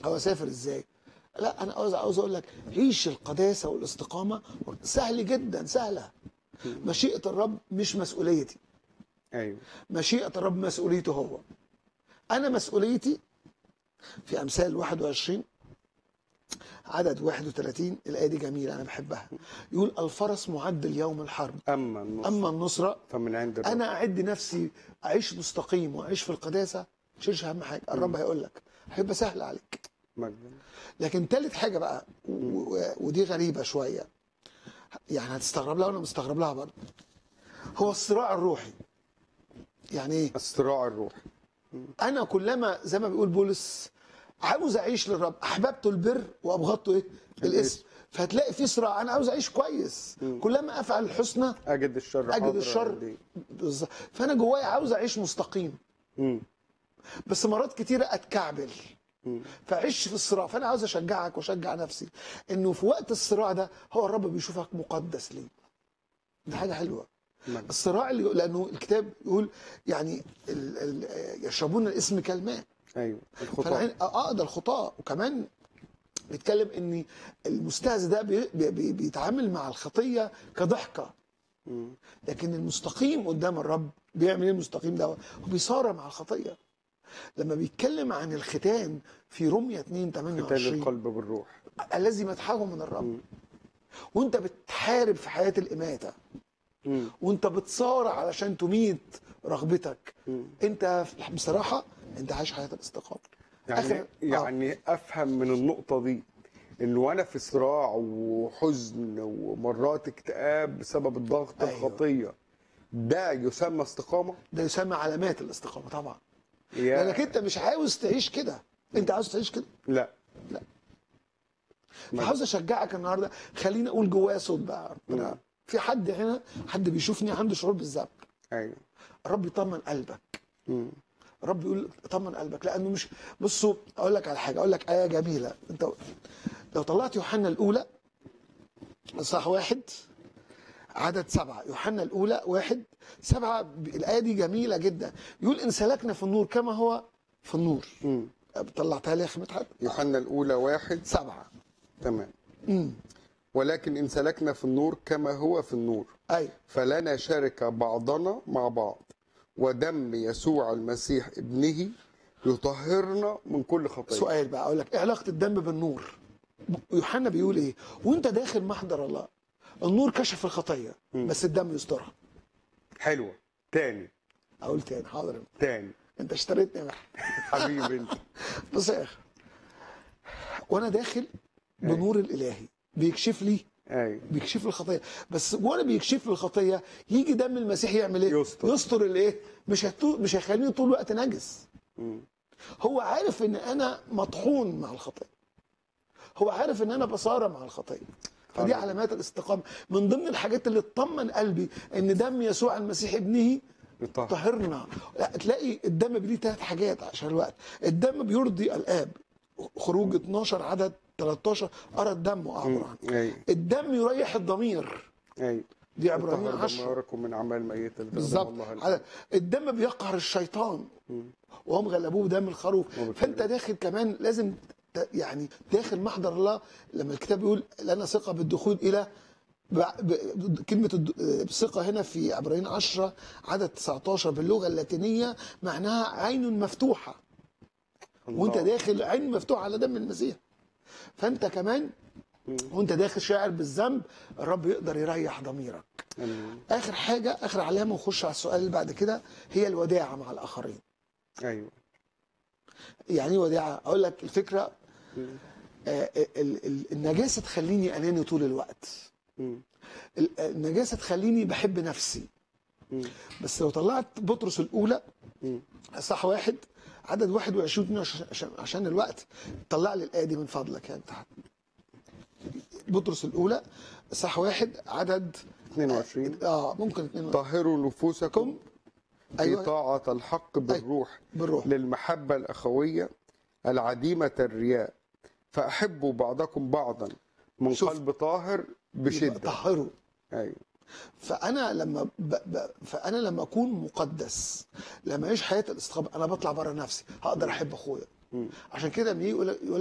او اسافر ازاي لا انا عاوز عاوز اقول لك عيش القداسه والاستقامه سهل جدا سهله مشيئه الرب مش مسؤوليتي ايوه مشيئه الرب مسؤوليته هو انا مسؤوليتي في امثال 21 عدد 31 الايه دي جميله انا بحبها يقول الفرس معد ليوم الحرب اما النصر اما النصره فمن عند الرب انا اعد نفسي اعيش مستقيم واعيش في القداسه تشيلش اهم حاجه الرب هيقول لك هيبقى سهل عليك مجدا لكن تالت حاجه بقى و- و- ودي غريبه شويه يعني هتستغرب لها وانا مستغرب لها برضه هو الصراع الروحي يعني ايه الصراع الروحي انا كلما زي ما بيقول بولس عاوز اعيش للرب احببت البر وابغضته ايه الاسم فهتلاقي في صراع انا عاوز اعيش كويس كلما افعل الحسنى اجد الشر اجد حاضر الشر عندي. بالظبط. فانا جوايا عاوز اعيش مستقيم مم. بس مرات كتيره اتكعبل مم. فعيش في الصراع فانا عاوز اشجعك واشجع نفسي انه في وقت الصراع ده هو الرب بيشوفك مقدس ليه دي حاجه حلوه مجد. الصراع اللي لانه الكتاب يقول يعني ال ال يشربون الاسم كالماء ايوه الخطاه فالعين اه ده الخطاء وكمان بيتكلم ان المستهزئ ده بي بي بيتعامل مع الخطيه كضحكه مم. لكن المستقيم قدام الرب بيعمل ايه المستقيم ده هو بيصارع مع الخطيه لما بيتكلم عن الختان في رمية 2 قتال 28 القلب بالروح الذي مدحه من الرب مم. وانت بتحارب في حياه الاماته مم. وانت بتصارع علشان تميت رغبتك مم. انت بصراحه انت عايش حياه الاستقامه يعني آخر- آه. يعني افهم من النقطه دي ان وانا في صراع وحزن ومرات اكتئاب بسبب الضغط أيوة. الخطيه ده يسمى استقامه ده يسمى علامات الاستقامه طبعا يا لانك انت مش عاوز تعيش كده انت عاوز تعيش كده لا لا. مجد. فعاوز اشجعك النهارده خليني اقول جوايا صوت بقى ربنا مم. في حد هنا حد بيشوفني عنده شعور بالذنب ايوه الرب يطمن قلبك مم. الرب يقول طمن قلبك لانه مش بصوا اقول لك على حاجه اقول لك ايه جميله انت لو طلعت يوحنا الاولى صح واحد عدد سبعة يوحنا الأولى واحد سبعة ب- الآية دي جميلة جدا يقول إن سلكنا في النور كما هو في النور مم. طلعتها لي يا أخي مدحت يوحنا الاولى واحد سبعة تمام امم ولكن ان سلكنا في النور كما هو في النور أيوة فلنا شركة بعضنا مع بعض ودم يسوع المسيح ابنه يطهرنا من كل خطية سؤال بقى أقول لك إيه علاقة الدم بالنور يوحنا بيقول إيه وأنت داخل محضر الله النور كشف الخطية مم. بس الدم يسترها حلوة تاني أقول تاني حاضر تاني أنت اشتريتني يا محمد حبيبي انت بص يا اخي وانا داخل بنور الالهي بيكشف لي ايوه بيكشف لي الخطيه بس وانا بيكشف لي الخطيه يجي دم المسيح يعمل ايه يستر. يستر الايه مش هتو... مش هيخليني طول الوقت نجس مم. هو عارف ان انا مطحون مع الخطيه هو عارف ان انا بصارع مع الخطيه فدي حلو. علامات الاستقامه من ضمن الحاجات اللي تطمن قلبي ان دم يسوع المسيح ابنه يطهر طهرنا لا تلاقي الدم ليه ثلاث حاجات عشان الوقت الدم بيرضي الاب خروج 12 عدد 13 ارى الدم واعبر عنه ايوه الدم يريح الضمير ايوه دي عبرانيين يطهر 10 دماركم من اعمال ميتة بالظبط الله الآن. على- الدم بيقهر الشيطان مم. وهم غلبوه بدم الخروف وبالخروف. فانت داخل كمان لازم ت- يعني داخل محضر الله لما الكتاب يقول لنا ثقه بالدخول الى ب- ب- كلمة الد- الثقة هنا في عبرانيين 10 عدد 19 باللغة اللاتينية معناها عين مفتوحة وانت الله. داخل عين مفتوحة على دم المسيح فانت كمان مم. وانت داخل شاعر بالذنب الرب يقدر يريح ضميرك آمين. اخر حاجة اخر علامة ونخش على السؤال اللي بعد كده هي الوداعة مع الاخرين ايوه يعني ايه وداعة اقول لك الفكرة مم. آه، ال- ال- النجاسة تخليني اناني طول الوقت مم. ال- النجاسة تخليني بحب نفسي مم. بس لو طلعت بطرس الاولى مم. صح واحد عدد 21 عشان, عشان, عشان الوقت طلع لي الايه دي من فضلك يعني تحت بطرس الاولى صح واحد عدد 22 اه ممكن 22 طهروا نفوسكم في ايوه طاعة الحق بالروح بالروح للمحبة الأخوية العديمة الرياء فأحبوا بعضكم بعضا من شوف. قلب طاهر يبقى بشدة طهروا أيوة فانا لما ب... ب... فانا لما اكون مقدس لما اعيش حياه الاستقامه انا بطلع بره نفسي هقدر احب اخويا مم. عشان كده لما يجي يقول يقول